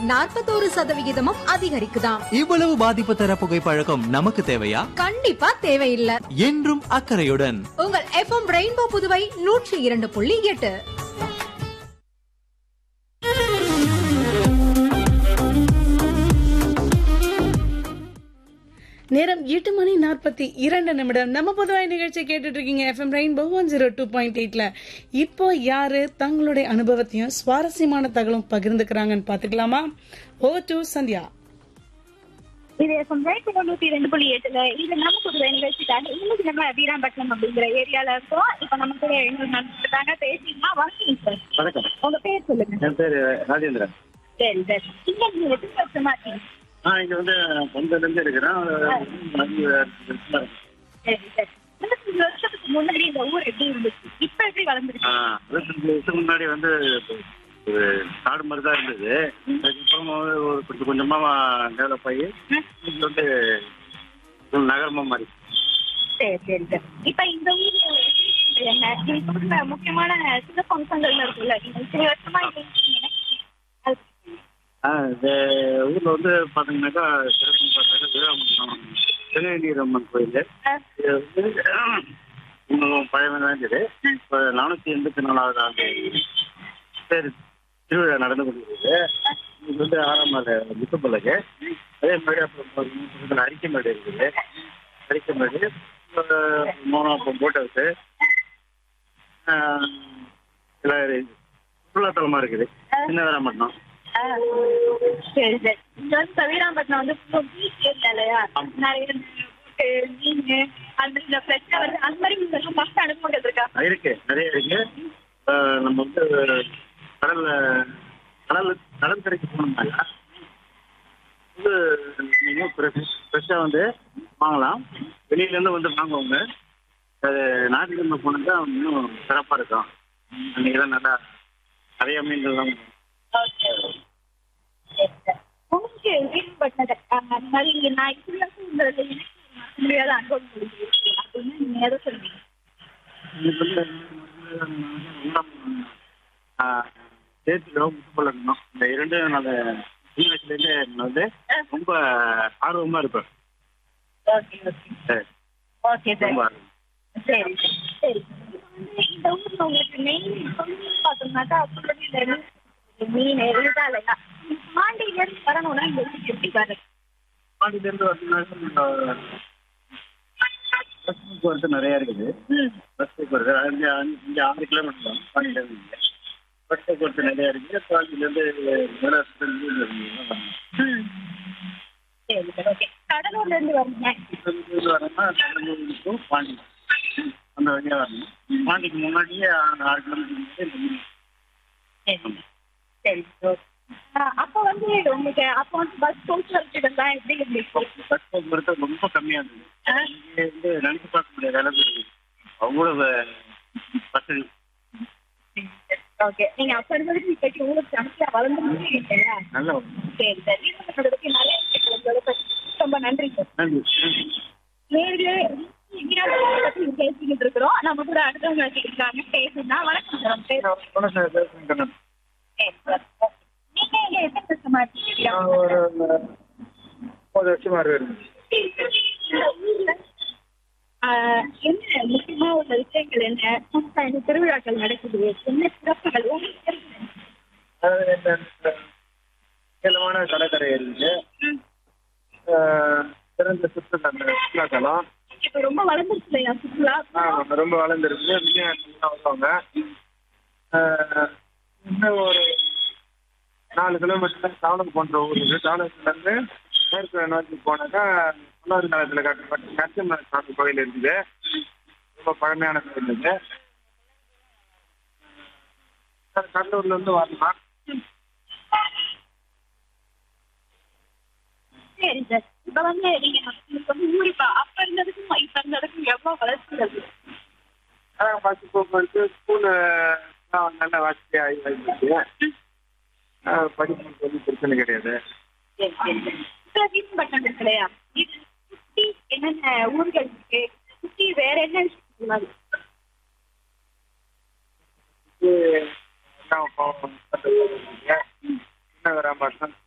நாற்பத்தோரு சதவிகிதமும் அதிகரிக்குதாம் இவ்வளவு பாதிப்பு தர புகைப்பழக்கம் நமக்கு தேவையா கண்டிப்பா தேவையில்லை என்றும் அக்கறையுடன் உங்கள் எஃப்எம் ரெயின்போ புதுவை நூற்றி இரண்டு புள்ளி எட்டு நேரம் எட்டு மணி நாற்பத்தி இரண்டு நிமிடம் நம்ம பொதுவாக நிகழ்ச்சி கேட்டுட்டு இருக்கீங்க FM rainbow one zero two point எயிட்ல இப்போ யாரு தங்களுடைய அனுபவத்தையும் சுவாரஸ்யமான தகவலும் பகிர்ந்துக்கிறாங்கன்னு பாத்துக்கலாமா ஓ டு சந்தியா இது சொந்தம் தொண்ணூத்தி ரெண்டு புள்ளி எட்டுல இது நம்ம புதுவை நிகழ்ச்சிக்காக இன்னைக்கு நம்ம வீராம்பட்டினம் அப்படிங்கிற ஏரியால இருக்கோம் இப்ப நம்ம கூட இன்னொரு நடந்துட்டாங்க பேசினா வணக்கம் சார் வணக்கம் உங்க பேர் சொல்லுங்க என் பேர் ராஜேந்திரன் சரி சார் இங்க நீங்க எத்தனை வருஷமா இருக்கீங்க நான் இங்க வந்து பந்தல இருந்து இருக்கிறேன் அஞ்சு வருஷமா இருக்கு. சரி சார் இருபத்தஞ்சு வருஷத்துக்கு முன்னாடி இந்த ஊர் எப்படி இருந்துச்சு இப்ப எப்படி வளர்ந்துருக்கு ஆ, இருபத்தஞ்சு வருஷத்துக்கு முன்னாடி வந்து ஒரு காடு மாதிரி தான் இருந்தது அதுக்கப்புறம் ஒரு கொஞ்சம் கொஞ்சமா டெவலப் ஆகி இன்னைக்கு வந்து ஒரு நகரமா மாறி சரி சரி சார் இப்ப இந்த ஊர்ல என்ன இந்த ஊர்ல முக்கியமான சிறப்பு அம்சங்கள்ல இருக்குல்ல நீங்க இத்தனை வருஷமா இங்க இருக்கீங்க அது ஆ, இந்த ஊர்ல வந்து பாத்தீங்கன்னாக்கா சிறப்பு பார்த்தாக்கா வீராம்பட்டினம் திருநெல்வேலி அம்மன் கோயில் இது வந்து இன்னும் பழமைதான் இருக்குது இப்போ நானூத்தி எண்பத்தி நாலாவது ஆண்டு பேர் திருவிழா நடந்து கொண்டிருக்குது இது வந்து ஆறாம் நாள் முத்துப்பல்லக்கு அதே மாதிரி அப்புறம் அரிக்கமேடு இருக்குது அரிக்கமேடு மூணாப்பம் போட் ஹவுஸு சுற்றுலாத்தலமா இருக்குது சின்ன வீராம்பட்டினம் ஆ, சரி சரி இங்க வந்து இப்ப வீராம்பட்டினம் வந்து பீச் ஏரியா இல்லையா நிறைய போட்டு மீன் அந்த இந்த ஃப்ரெஷ்ஷா வந்து அந்த மாதிரி உங்களுக்கு ஃபர்ஸ்ட் அனுபவம் இருக்கா இருக்கு நிறைய இருக்கு இப்ப நம்ம வந்து கடல்ல கடல் கடல் கரைக்கு போனோம்னாக்கா வந்து நீங்க ஃப்ரெஷ்ஷாக வந்து வாங்கலாம் வெளியில இருந்து வந்து வாங்குவாங்க அது ஞாயிற்றுக்கிழமை போனதா இன்னும் சிறப்பா இருக்கும் அன்னைக்கு தான் நல்லா நிறைய மீன்கள் தான் ஓகே சரி சார் உங்களுக்கு வீராம்பட்டினத்தை அந்த மாதிரி இங்க நான் இப்படி வருஷம் இந்த எனக்கு மறக்க முடியாத அனுபவம் இருக்கு அப்படின்னு நீங்க எதை சொல்றீங்க இன்னைக்கு வந்து சேர்த்துக்கிறோம் முத்துப்பள்ளக்கணும் இந்த இரண்டு நான் சின்ன வயசுலேருந்தே நான் வந்து ரொம்ப ஆர்வமா இருப்பேன் ஓகே ஓகே சரி, ஓகே சார் ரொம்ப ஆர்வம் சரி சரி இப்ப வந்து இந்த ஊர்ல உங்களுக்கு மெயின் தொழில் பார்த்தோம்னாக்கா அப்படி இந்த மீன் இதுதான் இல்லையா பாண்டியில இருந்து வரணும்னா இந்த ஊருக்கு எப்படி வர்றது பாண்டியிலேருந்து வரணும்னாக்கா பஸ் போக்குவரத்து நிறைய இருக்குது ம் பஸ் போக்குவரத்து அஞ்சு அஞ்சு இங்கே ஆறு கிலோமீட்டர் தான் பாண்டியிலேருந்து இங்கே பஸ் போக்குவரத்து நிறைய இருக்குது பாண்டியிலேருந்து மெட்ராஸ்லேருந்து ம் சரி சார் ஓகே கடலூர்ல இருந்து வரீங்க வரணும்னா கடலூருக்கும் பாண்டி அந்த வழியாக வரணும் பாண்டிக்கு முன்னாடியே ஆறு கிலோமீட்டர் சரி சரி ஓகே அப்போ வந்து உங்களுக்கு அப்போ வந்து பஸ் போக்குவரத்து இதெல்லாம் எப்படி இருந்துச்சு பஸ் போக்குவரத்து ரொம்ப கம்மியாக இருந்தது ஆ, இங்கே வந்து நினைச்சு பார்க்க முடியாத அளவுக்கு இருக்குது அவ்வளோ வசதி ஓகே நீங்க அப்ப இருந்ததுக்கு இப்போக்கு ஊருக்கு கணக்கியா வளர்ந்து இல்லையா நல்ல சரி சார் வீரப்பட்டதை பத்தி நிறைய விஷயங்களை பத்தி ரொம்ப நன்றி சார் நன்றி நன்றி நேர்களே வீராங்கனை பத்தி பேசிக்கிட்டு இருக்கிறோம் நம்ம கூட அடுத்தவங்க இருக்காங்க பேசுனா வணக்கம் சார் உங்க பேர் வணக்கம் சார் பேசுகிறேன் கண்ணன் சரி சார் நீங்க இங்க எத்தனை வருஷமா இருக்கீங்க நான் ஒரு முப்பது வருஷமா இருக்கேன் இந்த ஊர்ல ஆஹ், என்ன முக்கியமா உள்ள விஷயங்கள் என்ன புதுசா இந்த திருவிழாக்கள் நடக்குது என்ன சிறப்புகள் உங்களுக்கு தெரியுது அதாவது இந்த நீளமான கடற்கரை இருக்குது ஆஹ் சிறந்த சுற்றுலா சுற்றுலாத்தலம் இப்ப ரொம்ப வளர்ந்துருச்சு இல்லையா சுற்றுலா ஆஹ் ரொம்ப வளர்ந்துருக்கு வெளிநாட்டுலாம் வருவாங்க ஆஹ் இன்னும் ஒரு நாலு கிலோமீட்டர் தாவணம் போன்ற ஊர் இருக்கு தாவணத்துல இருந்து மேற்கு நோக்கி போனாக்கா முன்னோரு காலத்தில் கட்டப்பட்ட நரசிம்ம சாமி கோயில் இருக்குது ரொம்ப பழமையான கோயில் இது ஆஹ் கடலூர்ல இருந்து வரலாம் சரி சார் இப்ப வந்து நீங்க உங்களுக்கு வந்து ஊர் இப்ப அப்ப இருந்ததுக்கும் இப்ப இருந்ததுக்கும் எவ்வளவு வளர்ச்சி இருக்கு அதான் பஸ் போக்குவரத்து ஸ்கூலு நல்ல வசதியாக ஆகிடுச்சு படிப்பு ஒன்றும் பிரச்சனை கிடையாது சரி சரி சரி இப்ப வீரப்பட்டினம் இருக்கு இல்லையா இது சுத்தி என்னென்ன ஊர்கள் இருக்கு சுத்தி வேற என்ன விஷயம் மாதிரி இது எல்லாம் இப்போ சின்ன கிராமம்